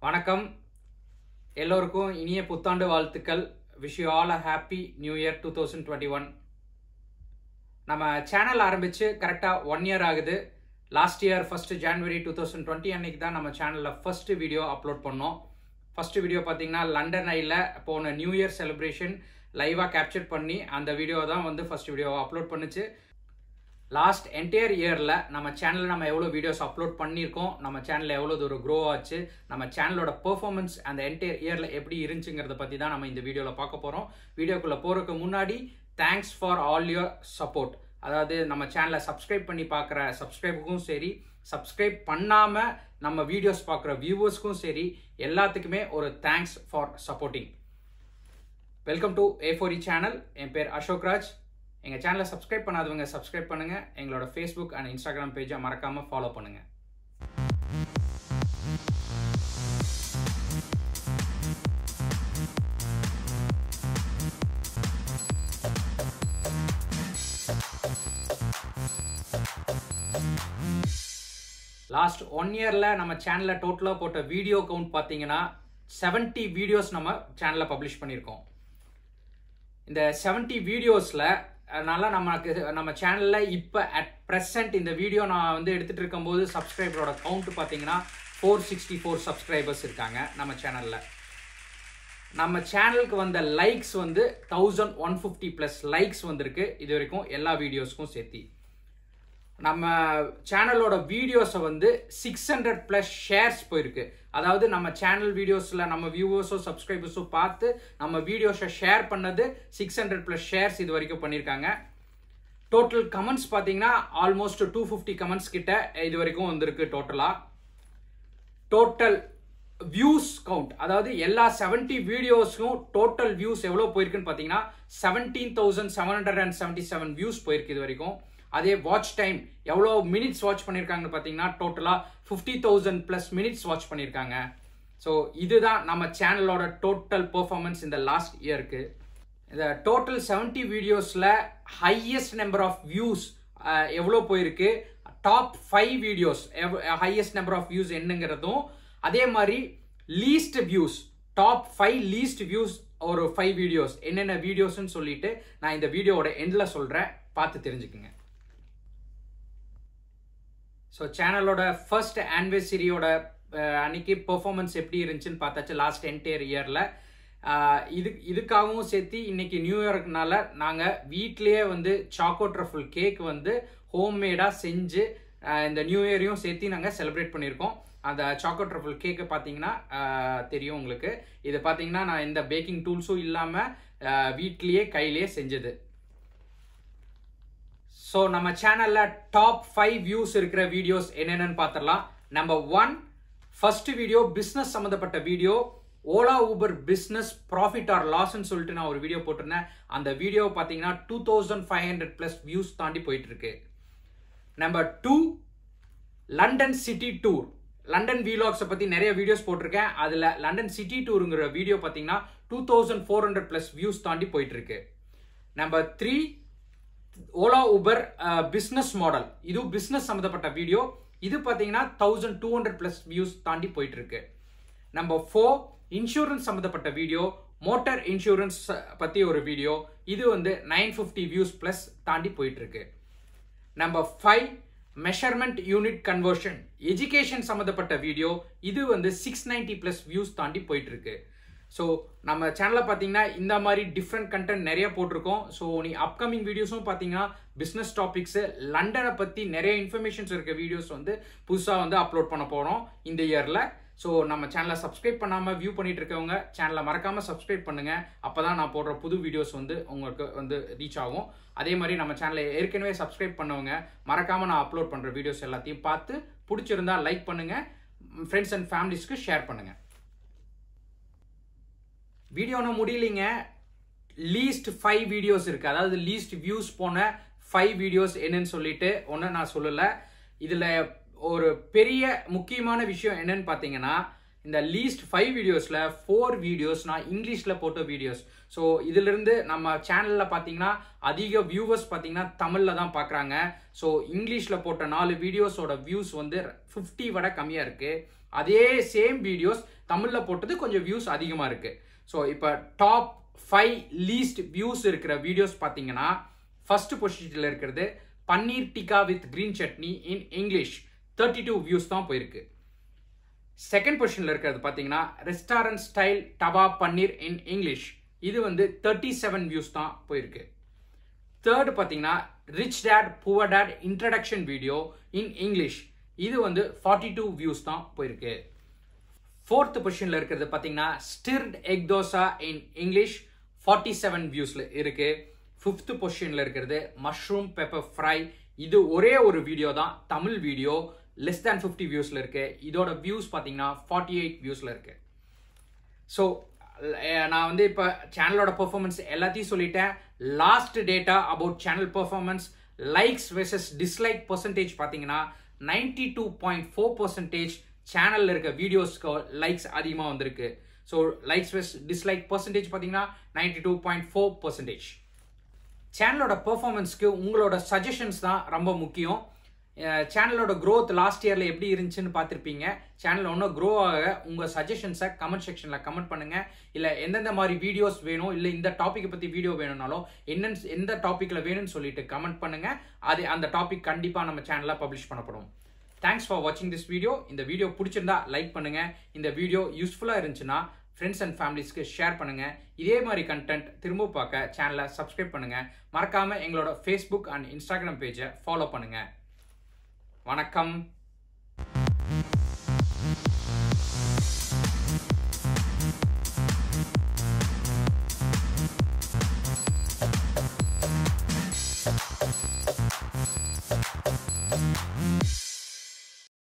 வணக்கம் எல்லோருக்கும் இனிய புத்தாண்டு வாழ்த்துக்கள் wish you all a happy new year two thousand twenty one நம்ம சேனல் ஆரம்பித்து கரெக்டாக ஒன் இயர் ஆகுது last year first January two thousand twenty அன்னைக்கு தான் நம்ம சேனலில் ஃபஸ்ட்டு வீடியோ அப்லோட் பண்ணோம் ஃபஸ்ட்டு வீடியோ பார்த்தீங்கன்னா லண்டன் ஐயில் போன நியூ இயர் செலிப்ரேஷன் லைவாக கேப்சர் பண்ணி அந்த வீடியோ தான் வந்து ஃபஸ்ட் வீடியோ அப்லோட் பண்ணுச்சு லாஸ்ட் என்டையர் இயரில் நம்ம சேனலில் நம்ம எவ்வளோ வீடியோஸ் அப்லோட் பண்ணியிருக்கோம் நம்ம சேனலில் எவ்வளோ தூரம் க்ரோ ஆச்சு நம்ம சேனலோட பெர்ஃபார்மன்ஸ் அந்த என்டையர் இயரில் எப்படி இருந்துச்சுங்கிறத பற்றி தான் நம்ம இந்த வீடியோவில் பார்க்க போகிறோம் வீடியோக்குள்ளே போகிறதுக்கு முன்னாடி thanks for all your support அதாவது நம்ம சேனலை சப்ஸ்கிரைப் பண்ணி பார்க்குற சப்ஸ்கிரைபுக்கும் சரி சப்ஸ்கிரைப் பண்ணாமல் நம்ம வீடியோஸ் பார்க்குற வியூவர்ஸ்க்கும் சரி எல்லாத்துக்குமே ஒரு thanks for supporting welcome to A ஃபோரி சேனல் என் பேர் அசோக் ராஜ் எங்கள் சேனலை சப்ஸ்கிரைப் பண்ணாதவங்க சப்ஸ்கிரைப் பண்ணுங்கள் எங்களோட ஃபேஸ்புக் அண்ட் இன்ஸ்டாகிராம் பேஜை மறக்காமல் ஃபாலோ பண்ணுங்கள் லாஸ்ட் ஒன் இயரில் நம்ம சேனலில் டோட்டலாக போட்ட வீடியோ கவுண்ட் பார்த்தீங்கன்னா செவன்ட்டி வீடியோஸ் நம்ம சேனலில் பப்ளிஷ் பண்ணியிருக்கோம் இந்த செவன்ட்டி வீடியோஸில் அதனால நமக்கு நம்ம சேனலில் இப்போ அட் ப்ரெசன்ட் இந்த வீடியோ நான் வந்து எடுத்துகிட்டு இருக்கும்போது சப்ஸ்கிரைபரோட கவுண்ட் பார்த்தீங்கன்னா ஃபோர் சிக்ஸ்டி ஃபோர் சப்ஸ்கிரைபர்ஸ் இருக்காங்க நம்ம சேனலில் நம்ம சேனலுக்கு வந்த லைக்ஸ் வந்து thousand one fifty plus likes வந்திருக்கு இது வரைக்கும் எல்லா வீடியோஸ்க்கும் சேர்த்தி நம்ம சேனலோட வீடியோஸை வந்து சிக்ஸ் ஹண்ட்ரட் ப்ளஸ் ஷேர்ஸ் போயிருக்கு அதாவது நம்ம சேனல் வீடியோஸில் நம்ம வியூவர்ஸோ சப்ஸ்கிரைபர்ஸோ பார்த்து நம்ம வீடியோஸை ஷேர் பண்ணது சிக்ஸ் ஹண்ட்ரட் ப்ளஸ் ஷேர்ஸ் இது வரைக்கும் பண்ணியிருக்காங்க டோட்டல் கமெண்ட்ஸ் பார்த்தீங்கன்னா ஆல்மோஸ்ட் டூ ஃபிஃப்டி கமெண்ட்ஸ் கிட்ட இது வரைக்கும் வந்திருக்கு டோட்டலாக டோட்டல் வியூஸ் கவுண்ட் அதாவது எல்லா செவன்ட்டி வீடியோஸ்க்கும் டோட்டல் வியூஸ் எவ்வளோ போயிருக்குன்னு பார்த்தீங்கன்னா seventeen thousand seven hundred and seventy seven views போயிருக்கு இது வரைக்கும் அதே வாட்ச் டைம் எவ்வளோ மினிட்ஸ் வாட்ச் பண்ணியிருக்காங்கன்னு பார்த்தீங்கன்னா டோட்டலாக fifty thousand plus minutes watch பண்ணியிருக்காங்க ஸோ இதுதான் நம்ம சேனலோட டோட்டல் பெர்ஃபார்மன்ஸ் இந்த லாஸ்ட் இயருக்கு இந்த டோட்டல் செவன்ட்டி வீடியோஸில் ஹையஸ்ட் நம்பர் ஆஃப் வியூஸ் எவ்வளோ போயிருக்கு top five videos highest number of views என்னங்கிறதும் அதே மாதிரி least views top five least views ஒரு ஃபைவ் வீடியோஸ் என்னென்ன வீடியோஸ்ன்னு சொல்லிட்டு நான் இந்த வீடியோவோட எண்டில் சொல்கிறேன் பார்த்து தெரிஞ்சுக்குங்க ஸோ சேனலோட ஃபர்ஸ்ட் ஆனிவர்சரியோட அன்னைக்கு பெர்ஃபார்மன்ஸ் எப்படி இருந்துச்சுன்னு பார்த்தாச்சு லாஸ்ட் என்டையர் இயரில் இது இதுக்காகவும் சேர்த்து இன்னைக்கு நியூ இயர்க்குனால நாங்கள் வீட்லேயே வந்து சாக்கோ ட்ரஃபுல் கேக் வந்து ஹோம்மேடாக செஞ்சு இந்த நியூ இயரையும் சேர்த்து நாங்கள் செலிப்ரேட் பண்ணியிருக்கோம் அந்த சாக்கோ ட்ரஃபுல் கேக்கு பார்த்தீங்கன்னா தெரியும் உங்களுக்கு இது பார்த்தீங்கன்னா நான் எந்த பேக்கிங் டூல்ஸும் இல்லாமல் வீட்லேயே கையிலேயே செஞ்சது ஸோ நம்ம சேனலில் டாப் ஃபைவ் வியூஸ் இருக்கிற வீடியோஸ் என்னென்னு பார்த்துடலாம் number one first video business சம்மந்தப்பட்ட video Ola Uber business profit or லாஸ்ன்னு சொல்லிட்டு நான் ஒரு வீடியோ போட்டிருந்தேன் அந்த வீடியோ பார்த்தீங்கன்னா two thousand five hundred plus views தாண்டி போயிட்டு இருக்கு number two London city tour London வீலாக்ஸை பற்றி நிறைய வீடியோஸ் போட்டிருக்கேன் அதில் லண்டன் சிட்டி டூருங்கிற வீடியோ பார்த்தீங்கன்னா two thousand four hundred plus views தாண்டி போயிட்டு இருக்கு number three Ola Uber business model இது பிஸ்னஸ் சம்மந்தப்பட்ட வீடியோ இது பார்த்தீங்கன்னா thousand two hundred plus views தாண்டி போயிட்டு இருக்கு நம்பர் ஃபோர் இன்சூரன்ஸ் சம்மந்தப்பட்ட வீடியோ மோட்டார் இன்சூரன்ஸ் பற்றி ஒரு வீடியோ இது வந்து நைன் ஃபிஃப்டி வியூஸ் ப்ளஸ் தாண்டி போயிட்டு இருக்கு number five measurement unit conversion education சம்மந்தப்பட்ட வீடியோ இது வந்து சிக்ஸ் நைன்டி ப்ளஸ் வியூஸ் தாண்டி போயிட்டு இருக்கு ஸோ நம்ம சேனலில் பார்த்தீங்கன்னா இந்த மாதிரி டிஃப்ரெண்ட் கண்டென்ட் நிறைய போட்டிருக்கோம் ஸோ நீ அப்கமிங் வீடியோஸும் பார்த்தீங்கன்னா பிஸ்னஸ் டாபிக்ஸு லண்டனை பற்றி நிறைய இன்ஃபர்மேஷன்ஸ் இருக்க வீடியோஸ் வந்து புதுசாக வந்து அப்லோட் பண்ண போகிறோம் இந்த இயரில் ஸோ நம்ம சேனலை சப்ஸ்கிரைப் பண்ணாமல் வியூ பண்ணிட்டு இருக்கவங்க சேனலை மறக்காமல் சப்ஸ்கிரைப் பண்ணுங்கள் அப்போ தான் நான் போடுற புது வீடியோஸ் வந்து உங்களுக்கு வந்து ரீச் ஆகும் அதே மாதிரி நம்ம சேனலை ஏற்கனவே சப்ஸ்கிரைப் பண்ணவங்க மறக்காமல் நான் அப்லோட் பண்ணுற வீடியோஸ் எல்லாத்தையும் பார்த்து பிடிச்சிருந்தா லைக் பண்ணுங்கள் ஃப்ரெண்ட்ஸ் அண்ட் ஃபேமிலிஸ்க்கு ஷேர் பண்ணுங்கள் வீடியோனா முடியலைங்க லீஸ்ட் ஃபைவ் வீடியோஸ் இருக்குது அதாவது லீஸ்ட் வியூஸ் போன ஃபைவ் வீடியோஸ் என்னன்னு சொல்லிட்டு ஒன்று நான் சொல்லலை இதில் ஒரு பெரிய முக்கியமான விஷயம் என்னன்னு பார்த்தீங்கன்னா இந்த லீஸ்ட் ஃபைவ் வீடியோஸில் ஃபோர் வீடியோஸ் நான் இங்கிலீஷில் போட்ட வீடியோஸ் ஸோ இதிலிருந்து நம்ம சேனலில் பார்த்தீங்கன்னா அதிக வியூவர்ஸ் பார்த்தீங்கன்னா தமிழில் தான் பார்க்குறாங்க ஸோ இங்கிலீஷில் போட்ட நாலு வீடியோஸோட வியூஸ் வந்து ஃபிஃப்டி விட கம்மியாக இருக்குது அதே சேம் வீடியோஸ் தமிழில் போட்டது கொஞ்சம் வியூஸ் அதிகமாக இருக்குது ஸோ இப்போ டாப் ஃபைவ் லீஸ்ட் வியூஸ் இருக்கிற வீடியோஸ் பார்த்தீங்கன்னா ஃபர்ஸ்ட் பொசிஷனில் இருக்கிறது paneer tikka with green chutney in English thirty two views தான் போயிருக்கு செகண்ட் பொசிஷனில் இருக்கிறது பார்த்தீங்கன்னா restaurant style tawa paneer in English இது வந்து தேர்ட்டி செவன் வியூஸ் தான் போயிருக்கு தேர்டு பார்த்தீங்கன்னா rich dad poor dad introduction video in English இது வந்து ஃபார்ட்டி டூ வியூஸ் தான் போயிருக்கு ஃபோர்த் பொசிஷனில் இருக்கிறது பார்த்தீங்கன்னா stirred egg dosa in English forty seven வியூஸில் இருக்கு ஃபிஃப்த் பொசிஷனில் இருக்கிறது மஷ்ரூம் பெப்பர் ஃப்ரை இது ஒரே ஒரு வீடியோ தான் Tamil video less than fifty வியூஸில் இருக்கு இதோட வியூஸ் பார்த்தீங்கன்னா ஃபார்ட்டி எயிட் வியூஸில் இருக்கு ஸோ நான் வந்து இப்போ சேனலோட பெர்ஃபார்மன்ஸ் எல்லாத்தையும் சொல்லிட்டேன் last data about channel performance likes versus dislike percentage பார்த்தீங்கன்னா ninety two point four percentage சேனலில் இருக்க வீடியோஸ்க்கு லைக்ஸ் அதிகமாக வந்திருக்கு so likes versus dislike percentage பார்த்தீங்கன்னா ninety two point four percentage சேனலோட பெர்ஃபார்மன்ஸ்க்கு உங்களோட சஜஷன்ஸ் தான் ரொம்ப முக்கியம் சேனலோட க்ரோத் லாஸ்ட் இயரில் எப்படி இருந்துச்சுன்னு பார்த்துருப்பீங்க சேனல் இன்னும் க்ரோ ஆக உங்கள் சஜஷன்ஸை கமெண்ட் செக்ஷனில் கமெண்ட் பண்ணுங்கள் இல்லை எந்தெந்த மாதிரி வீடியோஸ் வேணும் இல்லை இந்த டாப்பிக்கை பற்றி வீடியோ வேணும்னாலும் என்னன்னு எந்த டாப்பிக்கில் வேணும்னு சொல்லிட்டு கமெண்ட் பண்ணுங்கள் அது அந்த டாபிக் கண்டிப்பாக நம்ம சேனலில் பப்ளிஷ் பண்ணப்படும் தேங்க்ஸ் ஃபார் வாட்சிங் திஸ் வீடியோ இந்த வீடியோ பிடிச்சிருந்தா லைக் பண்ணுங்கள் இந்த வீடியோ யூஸ்ஃபுல்லாக இருந்துச்சுன்னா ஃப்ரெண்ட்ஸ் அண்ட் ஃபேமிலிஸ்க்கு ஷேர் பண்ணுங்கள் இதே மாதிரி கண்டென்ட் திரும்ப பார்க்க சேனலை சப்ஸ்கிரைப் பண்ணுங்கள் மறக்காமல் எங்களோட ஃபேஸ்புக் அண்ட் இன்ஸ்டாகிராம் பேஜை ஃபாலோ பண்ணுங்கள் வணக்கம் Thank you.